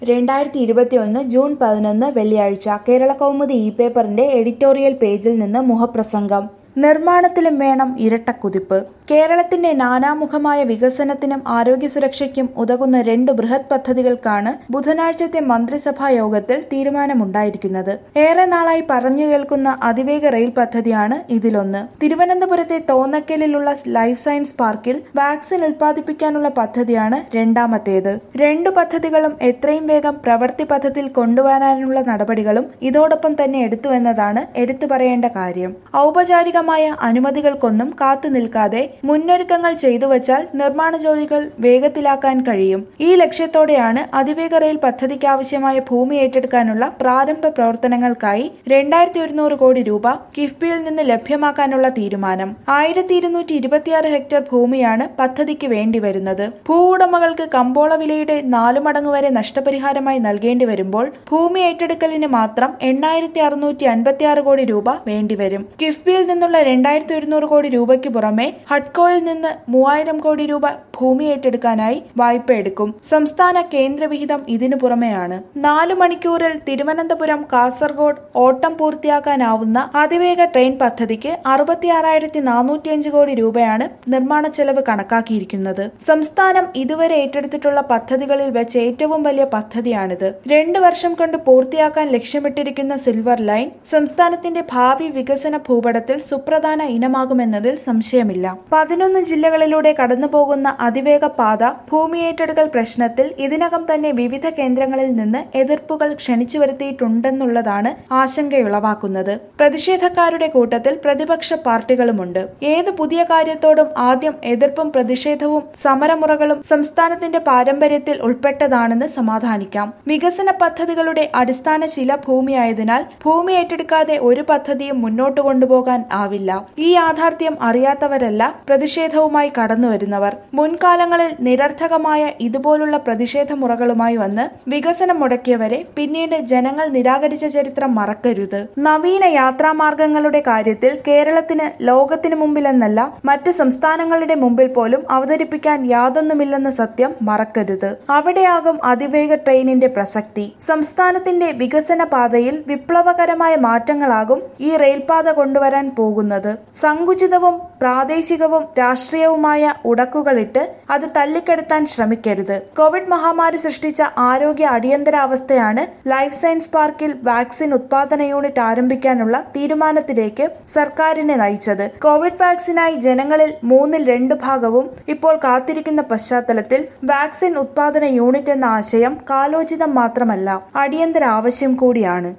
രണ്ടായിരത്തി ഇരുപത്തിയൊന്ന് ജൂൺ പതിനൊന്ന് വെള്ളിയാഴ്ച കേരള കൗമുദി ഇ പേപ്പറിന്റെ എഡിറ്റോറിയൽ പേജിൽ നിന്ന് മുഖപ്രസംഗം നിർമ്മാണത്തിലും വേണം ഇരട്ടക്കുതിപ്പ് കേരളത്തിന്റെ നാനാമുഖമായ വികസനത്തിനും ആരോഗ്യ സുരക്ഷയ്ക്കും ഉതകുന്ന രണ്ട് ബൃഹത് പദ്ധതികൾക്കാണ് ബുധനാഴ്ചത്തെ മന്ത്രിസഭാ യോഗത്തിൽ തീരുമാനമുണ്ടായിരിക്കുന്നത് ഏറെ നാളായി പറഞ്ഞു കേൾക്കുന്ന അതിവേഗ റെയിൽ പദ്ധതിയാണ് ഇതിലൊന്ന് തിരുവനന്തപുരത്തെ തോന്നക്കലിലുള്ള ലൈഫ് സയൻസ് പാർക്കിൽ വാക്സിൻ ഉൽപ്പാദിപ്പിക്കാനുള്ള പദ്ധതിയാണ് രണ്ടാമത്തേത് രണ്ടു പദ്ധതികളും എത്രയും വേഗം പ്രവൃത്തി പഥത്തിൽ കൊണ്ടുവരാനുള്ള നടപടികളും ഇതോടൊപ്പം തന്നെ എടുത്തുവെന്നതാണ് എടുത്തു പറയേണ്ട കാര്യം ഔപചാരികമായ അനുമതികൾക്കൊന്നും കാത്തു നിൽക്കാതെ മുന്നൊരുക്കങ്ങൾ ചെയ്തു വച്ചാൽ നിർമ്മാണ ജോലികൾ വേഗത്തിലാക്കാൻ കഴിയും ഈ ലക്ഷ്യത്തോടെയാണ് അതിവേഗ റെയിൽ പദ്ധതിക്കാവശ്യമായ ഭൂമി ഏറ്റെടുക്കാനുള്ള പ്രാരംഭ പ്രവർത്തനങ്ങൾക്കായി രണ്ടായിരത്തി ഒരുന്നൂറ് കോടി രൂപ കിഫ്ബിയിൽ നിന്ന് ലഭ്യമാക്കാനുള്ള തീരുമാനം ആയിരത്തി ഇരുന്നൂറ്റി ഇരുപത്തിയാറ് ഹെക്ടർ ഭൂമിയാണ് പദ്ധതിക്ക് വേണ്ടി വരുന്നത് ഭൂവുടമകൾക്ക് കമ്പോള വിലയുടെ നാലു മടങ്ങ് വരെ നഷ്ടപരിഹാരമായി നൽകേണ്ടി വരുമ്പോൾ ഭൂമി ഏറ്റെടുക്കലിന് മാത്രം എണ്ണായിരത്തി അറുന്നൂറ്റി അൻപത്തിയാറ് കോടി രൂപ വേണ്ടിവരും കിഫ്ബിയിൽ നിന്നുള്ള രണ്ടായിരത്തി ഒരുന്നൂറ് കോടി രൂപയ്ക്ക് പുറമെ ഹഡ്കോയിൽ നിന്ന് മൂവായിരം കോടി രൂപ ഭൂമി ഏറ്റെടുക്കാനായി വായ്പ എടുക്കും സംസ്ഥാന കേന്ദ്ര വിഹിതം ഇതിനു പുറമെയാണ് നാലു മണിക്കൂറിൽ തിരുവനന്തപുരം കാസർഗോഡ് ഓട്ടം പൂർത്തിയാക്കാനാവുന്ന അതിവേഗ ട്രെയിൻ പദ്ധതിക്ക് അറുപത്തിയാറായിരത്തി നാനൂറ്റിയഞ്ച് കോടി രൂപയാണ് നിർമ്മാണ ചെലവ് കണക്കാക്കിയിരിക്കുന്നത് സംസ്ഥാനം ഇതുവരെ ഏറ്റെടുത്തിട്ടുള്ള പദ്ധതികളിൽ വെച്ച് ഏറ്റവും വലിയ പദ്ധതിയാണിത് രണ്ടു വർഷം കൊണ്ട് പൂർത്തിയാക്കാൻ ലക്ഷ്യമിട്ടിരിക്കുന്ന സിൽവർ ലൈൻ സംസ്ഥാനത്തിന്റെ ഭാവി വികസന ഭൂപടത്തിൽ സുപ്രധാന ഇനമാകുമെന്നതിൽ സംശയമില്ല പതിനൊന്ന് ജില്ലകളിലൂടെ കടന്നുപോകുന്ന അതിവേഗ പാത ഭൂമി ഏറ്റെടുക്കൽ പ്രശ്നത്തിൽ ഇതിനകം തന്നെ വിവിധ കേന്ദ്രങ്ങളിൽ നിന്ന് എതിർപ്പുകൾ ക്ഷണിച്ചു വരുത്തിയിട്ടുണ്ടെന്നുള്ളതാണ് ആശങ്കയുളവാക്കുന്നത് പ്രതിഷേധക്കാരുടെ കൂട്ടത്തിൽ പ്രതിപക്ഷ പാർട്ടികളുമുണ്ട് ഏത് പുതിയ കാര്യത്തോടും ആദ്യം എതിർപ്പും പ്രതിഷേധവും സമരമുറകളും സംസ്ഥാനത്തിന്റെ പാരമ്പര്യത്തിൽ ഉൾപ്പെട്ടതാണെന്ന് സമാധാനിക്കാം വികസന പദ്ധതികളുടെ അടിസ്ഥാന ശില ഭൂമിയായതിനാൽ ഭൂമി ഏറ്റെടുക്കാതെ ഒരു പദ്ധതിയും മുന്നോട്ട് കൊണ്ടുപോകാൻ ആവില്ല ഈ യാഥാർത്ഥ്യം അറിയാത്തവരല്ല പ്രതിഷേധവുമായി കടന്നുവരുന്നവർ മുൻകാലങ്ങളിൽ നിരർത്ഥകമായ ഇതുപോലുള്ള പ്രതിഷേധ മുറകളുമായി വന്ന് വികസനം മുടക്കിയവരെ പിന്നീട് ജനങ്ങൾ നിരാകരിച്ച ചരിത്രം മറക്കരുത് നവീന യാത്രാമാർഗങ്ങളുടെ കാര്യത്തിൽ കേരളത്തിന് ലോകത്തിനു മുമ്പിലെന്നല്ല മറ്റ് സംസ്ഥാനങ്ങളുടെ മുമ്പിൽ പോലും അവതരിപ്പിക്കാൻ യാതൊന്നുമില്ലെന്ന സത്യം മറക്കരുത് അവിടെയാകും അതിവേഗ ട്രെയിനിന്റെ പ്രസക്തി സംസ്ഥാനത്തിന്റെ വികസന പാതയിൽ വിപ്ലവകരമായ മാറ്റങ്ങളാകും ഈ റെയിൽപാത കൊണ്ടുവരാൻ പോകുന്നത് സങ്കുചിതവും പ്രാദേശികവും രാഷ്ട്രീയവുമായ ഉടക്കുകളിട്ട് അത് തല്ലിക്കെടുത്താൻ ശ്രമിക്കരുത് കോവിഡ് മഹാമാരി സൃഷ്ടിച്ച ആരോഗ്യ അടിയന്തരാവസ്ഥയാണ് ലൈഫ് സയൻസ് പാർക്കിൽ വാക്സിൻ ഉത്പാദന യൂണിറ്റ് ആരംഭിക്കാനുള്ള തീരുമാനത്തിലേക്ക് സർക്കാരിനെ നയിച്ചത് കോവിഡ് വാക്സിനായി ജനങ്ങളിൽ മൂന്നിൽ രണ്ട് ഭാഗവും ഇപ്പോൾ കാത്തിരിക്കുന്ന പശ്ചാത്തലത്തിൽ വാക്സിൻ ഉത്പാദന യൂണിറ്റ് എന്ന ആശയം കാലോചിതം മാത്രമല്ല അടിയന്തര ആവശ്യം കൂടിയാണ്